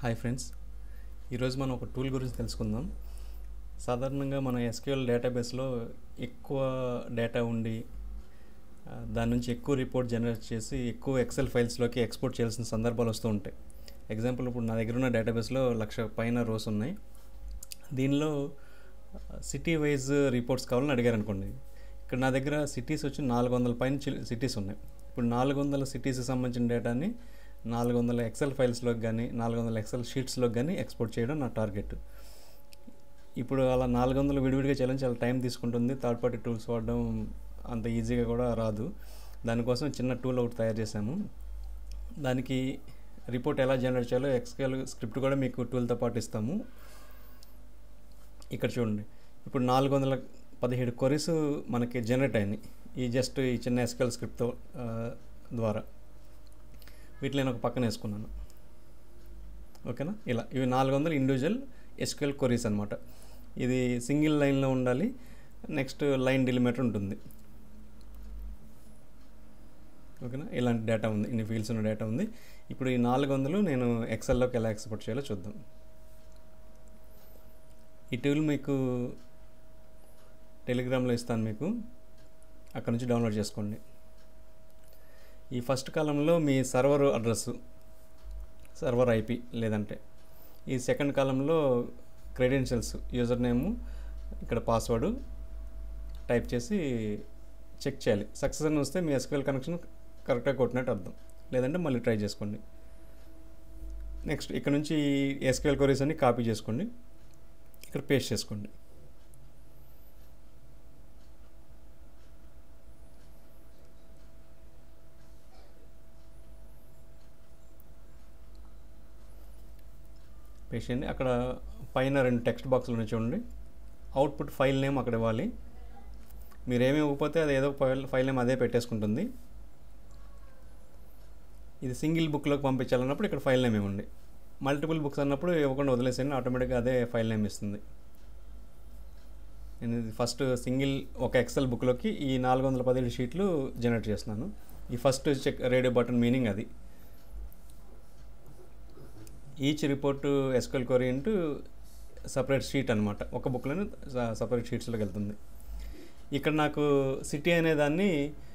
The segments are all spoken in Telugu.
హాయ్ ఫ్రెండ్స్ ఈరోజు మనం ఒక టూల్ గురించి తెలుసుకుందాం సాధారణంగా మన ఎస్క్యూఎల్ డేటాబేస్లో ఎక్కువ డేటా ఉండి ఆ, దాని నుంచి ఎక్కువ రిపోర్ట్ జనరేట్ చేసి ఎక్కువ ఎక్సెల్ ఫైల్స్లోకి ఎక్స్పోర్ట్ చేయాల్సిన సందర్భాలు వస్తూ ఉంటాయి ఎగ్జాంపుల్ ఇప్పుడు నా దగ్గర ఉన్న డేటాబేస్లో లక్ష పైన రోస్ ఉన్నాయి దీనిలో సిటీ వైజ్ రిపోర్ట్స్ కావాలని అడిగారు అనుకోండి ఇక్కడ నా దగ్గర సిటీస్ వచ్చి నాలుగు వందల పైన సిటీస్ ఉన్నాయి ఇప్పుడు నాలుగు వందల సిటీస్కి సంబంధించిన డేటాని నాలుగు వందల ఎక్సెల్ ఫైల్స్లోకి కానీ నాలుగు వందల ఎక్సెల్ షీట్స్లోకి కానీ ఎక్స్పోర్ట్ చేయడం నా టార్గెట్ ఇప్పుడు అలా నాలుగు వందలు విడివిడిగా చేయడం చాలా టైం తీసుకుంటుంది థర్డ్ పార్టీ టూల్స్ వాడడం అంత ఈజీగా కూడా రాదు దానికోసం చిన్న టూల్ ఒకటి తయారు చేశాము దానికి రిపోర్ట్ ఎలా జనరేట్ చేయాలో ఎక్స్ఎల్ స్క్రిప్ట్ కూడా మీకు టూల్తో పాటు ఇస్తాము ఇక్కడ చూడండి ఇప్పుడు నాలుగు వందల పదిహేడు కొరీస్ మనకి జనరేట్ అయినాయి ఈ జస్ట్ ఈ చిన్న ఎస్క్యూఎల్ స్క్రిప్ట్తో ఆ, ద్వారా వీటిని నేను ఒక పక్కన వేసుకున్నాను ఓకేనా ఇలా ఇవి నాలుగు వందలు ఇండివిజువల్ ఎస్క్యూఎల్ కొరీస్ అనమాట ఇది సింగిల్ లైన్లో ఉండాలి నెక్స్ట్ లైన్ డిలిమీటర్ ఉంటుంది ఓకేనా ఇలాంటి డేటా ఉంది ఇన్ని ఫీల్డ్స్ ఉన్న డేటా ఉంది ఇప్పుడు ఈ నాలుగు వందలు నేను ఎక్సెల్లోకి ఎలా ఎక్స్పోర్ట్ చేయాలో చూద్దాం ఈ టూల్ మీకు టెలిగ్రామ్లో ఇస్తాను మీకు అక్కడ నుంచి డౌన్లోడ్ చేసుకోండి ఈ ఫస్ట్ కాలంలో మీ సర్వర్ అడ్రస్ సర్వర్ ఐపి లేదంటే ఈ సెకండ్ కాలంలో క్రెడెన్షియల్స్ యూజర్ నేము ఇక్కడ పాస్వర్డ్ టైప్ చేసి చెక్ చేయాలి సక్సెస్ అని వస్తే మీ ఎస్క్యూఎల్ కనెక్షన్ కరెక్ట్గా కొట్టినట్టు అర్థం లేదంటే మళ్ళీ ట్రై చేసుకోండి నెక్స్ట్ ఇక్కడ నుంచి ఎస్క్యూఎల్ కొరీస్ అన్ని కాపీ చేసుకోండి ఇక్కడ పేస్ట్ చేసుకోండి పేస్ట్ చేయండి అక్కడ పైన రెండు టెక్స్ట్ బాక్సులు ఉన్నాయి చూడండి అవుట్పుట్ ఫైల్ నేమ్ అక్కడ ఇవ్వాలి మీరు ఏమి ఇవ్వకపోతే అది ఏదో ఫైల్ ఫైల్ నేమ్ అదే పెట్టేసుకుంటుంది ఇది సింగిల్ బుక్లోకి పంపించాలన్నప్పుడు ఇక్కడ ఫైల్ నేమ్ ఇవ్వండి మల్టిపుల్ బుక్స్ అన్నప్పుడు ఇవ్వకుండా వదిలేసేయండి ఆటోమేటిక్గా అదే ఫైల్ నేమ్ ఇస్తుంది నేను ఇది ఫస్ట్ సింగిల్ ఒక ఎక్సెల్ బుక్లోకి ఈ నాలుగు వందల పదిహేడు షీట్లు జనరేట్ చేస్తున్నాను ఈ first check radio button meaning అది each report SQL query into separate sheet అనమాట ఒక బుక్లోనే సపరేట్ షీట్స్లోకి వెళ్తుంది ఇక్కడ నాకు సిటీ అనే దాన్ని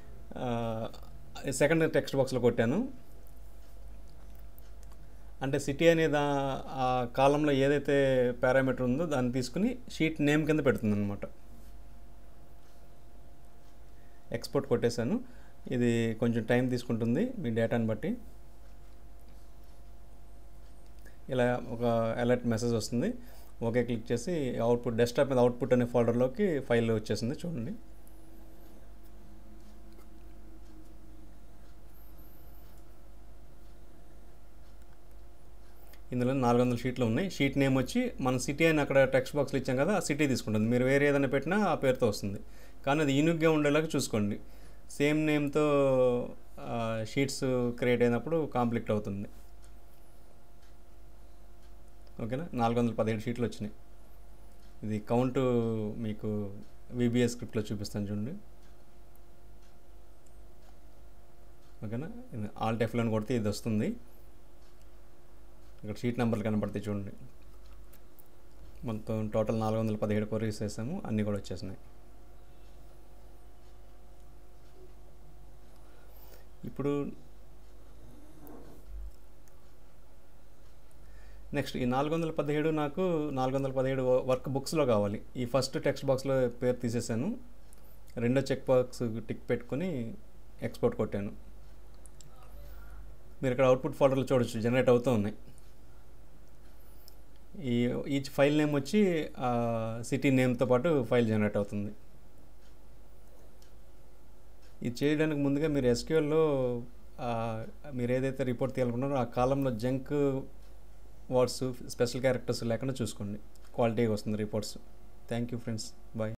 సెకండ్ టెక్స్ట్ బాక్స్లో కొట్టాను అంటే సిటీ అనే దా ఆ కాలంలో ఏదైతే పారామీటర్ ఉందో దాన్ని తీసుకుని షీట్ నేమ్ కింద పెడుతుంది అనమాట ఎక్స్పోర్ట్ కొట్టేశాను ఇది కొంచెం టైం తీసుకుంటుంది మీ డేటాని బట్టి ఇలా ఒక అలర్ట్ మెసేజ్ వస్తుంది ఓకే క్లిక్ చేసి అవుట్పుట్ డెస్క్టాప్ మీద అవుట్పుట్ అనే ఫోల్డర్లోకి ఫైల్ వచ్చేసింది చూడండి ఇందులో నాలుగు వందల షీట్లు ఉన్నాయి షీట్ నేమ్ వచ్చి మన సిటీ అని అక్కడ టెక్స్ట్ బాక్స్లో ఇచ్చాం కదా ఆ సిటీ తీసుకుంటుంది మీరు వేరే ఏదైనా పెట్టినా ఆ పేరుతో వస్తుంది కానీ అది యూనిక్గా ఉండేలాగా చూసుకోండి సేమ్ నేమ్తో షీట్స్ క్రియేట్ అయినప్పుడు కాంప్లిక్ట్ అవుతుంది ఓకేనా నాలుగు వందల పదిహేడు షీట్లు వచ్చినాయి ఇది కౌంట్ మీకు విబిఎస్ స్క్రిప్ట్లో చూపిస్తాను చూడండి ఓకేనా ఆల్ టెఫ్లోని కొడితే ఇది వస్తుంది ఇక్కడ షీట్ నెంబర్లు కనపడతాయి చూడండి మొత్తం టోటల్ నాలుగు వందల పదిహేడు కొరీస్ వేసాము అన్నీ కూడా వచ్చేసినాయి ఇప్పుడు నెక్స్ట్ ఈ నాలుగు వందల పదిహేడు నాకు నాలుగు వందల పదిహేడు వర్క్ బుక్స్లో కావాలి ఈ ఫస్ట్ టెక్స్ట్ బాక్స్లో పేరు తీసేసాను రెండో చెక్ బాక్స్ టిక్ పెట్టుకొని ఎక్స్పోర్ట్ కొట్టాను మీరు ఇక్కడ అవుట్పుట్ ఫోల్డర్లో చూడొచ్చు జనరేట్ అవుతూ ఉన్నాయి ఈ ఈచ్ ఫైల్ నేమ్ వచ్చి సిటీ నేమ్తో పాటు ఫైల్ జనరేట్ అవుతుంది ఇది చేయడానికి ముందుగా మీరు ఎస్క్యూఎల్లో మీరు ఏదైతే రిపోర్ట్ తీయాలనుకున్నారో ఆ కాలంలో జంక్ వర్డ్స్ స్పెషల్ క్యారెక్టర్స్ లేకుండా చూసుకోండి క్వాలిటీగా వస్తుంది reports thank you friends bye